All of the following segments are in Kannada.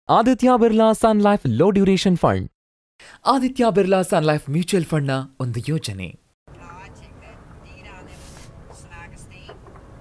Aditya Birla sun life low duration fund Aditya Birla sun life mutual ಫಂಡ್ನ ಒಂದು ಯೋಜನೆ I check that deed on them Snaga State.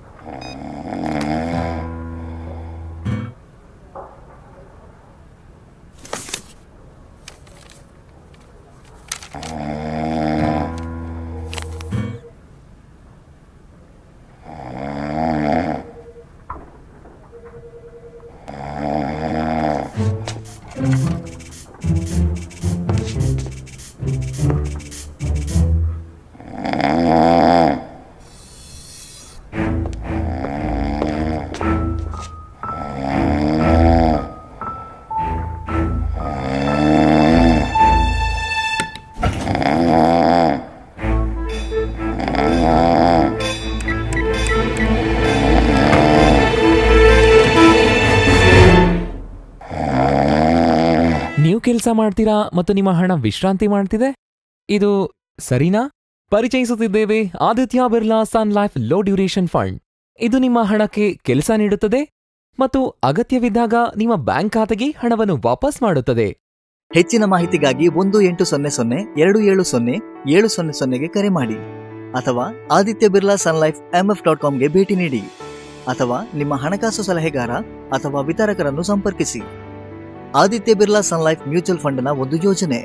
ನೀವು ಕೆಲಸ ಮಾಡ್ತೀರಾ ಮತ್ತು ನಿಮ್ಮ ಹಣ ವಿಶ್ರಾಂತಿ ಮಾಡ್ತಿದೆ ಇದು ಸರಿನಾ ಪರಿಚಯಿಸುತ್ತಿದ್ದೇವೆ Aditya Birla sun life low duration fund ಇದು ನಿಮ್ಮ ಹಣಕ್ಕೆ ಕೆಲಸ ನೀಡುತ್ತದೆ ಮತ್ತು ಅಗತ್ಯವಿದ್ದಾಗ ನಿಮ್ಮ ಬ್ಯಾಂಕ್ ಖಾತೆಗೆ ಹಣವನ್ನು ವಾಪಸ್ ಮಾಡುತ್ತದೆ ಹೆಚ್ಚಿನ ಮಾಹಿತಿಗಾಗಿ ಒಂದು ಎಂಟು ಸೊನ್ನೆ ಸೊನ್ನೆ ಎರಡು ಏಳು ಸೊನ್ನೆ ಏಳು ಸೊನ್ನೆ ಸೊನ್ನೆಗೆ ಕರೆ ಮಾಡಿ ಅಥವಾ Aditya Birla sun life MF dot ಕಾಮ್ಗೆ ಭೇಟಿ ನೀಡಿ ಅಥವಾ ನಿಮ್ಮ ಹಣಕಾಸು ಸಲಹೆಗಾರ ಅಥವಾ ವಿತರಕರನ್ನು ಸಂಪರ್ಕಿಸಿ Aditya Birla sun life mutual ಫಂಡ್ನ ಒಂದು ಯೋಜನೆ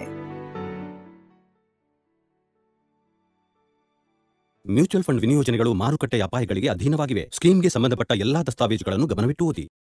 ಮ್ಯೂಚುವಲ್ ಫಂಡ್ ವಿನಿಯೋಜನೆಗಳು ಮಾರುಕಟ್ಟೆಯ ಅಪಾಯಗಳಿಗೆ ಅಧೀನವಾಗಿವೆ ಸ್ಕೀಮ್ಗೆ ಸಂಬಂಧಪಟ್ಟ ಎಲ್ಲಾ ದಸ್ತಾವೇಜುಗಳನ್ನು ಗಮನವಿಟ್ಟು ಓದಿ